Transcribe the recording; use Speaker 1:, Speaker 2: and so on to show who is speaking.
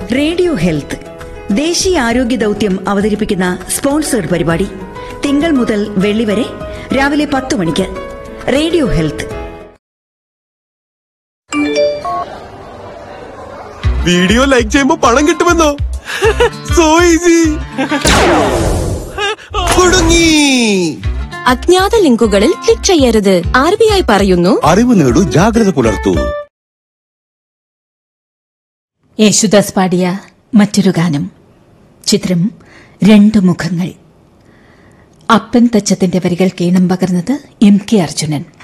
Speaker 1: radio health ദേശീയ ആരോഗ്യ ദൗത്യം അവതരിപ്പിക്കുന്ന സ്പോൺസേഡ് പരിപാടി തിങ്കൾ മുതൽ വെള്ളി വരെ രാവിലെ പത്ത് മണിക്ക് റേഡിയോ ഹെൽത്ത്
Speaker 2: വീഡിയോ ലൈക്ക് ചെയ്യുമ്പോ പണം കിട്ടുമെന്നോ സോ ഈസി കുടുങ്ങി
Speaker 3: അജ്ഞാത ലിങ്കുകളിൽ ക്ലിക്ക് ചെയ്യരുത് ആർ ബി ഐ പറയുന്നു
Speaker 4: അറിവ് നേടൂ ജാഗ്രത പുലർത്തൂ
Speaker 5: യേശുദാസ് പാടിയ മറ്റൊരു ഗാനം ചിത്രം രണ്ട് മുഖങ്ങൾ അപ്പൻ തച്ചത്തിന്റെ വരികൾ കീണം പകർന്നത് എം കെ അർജുനൻ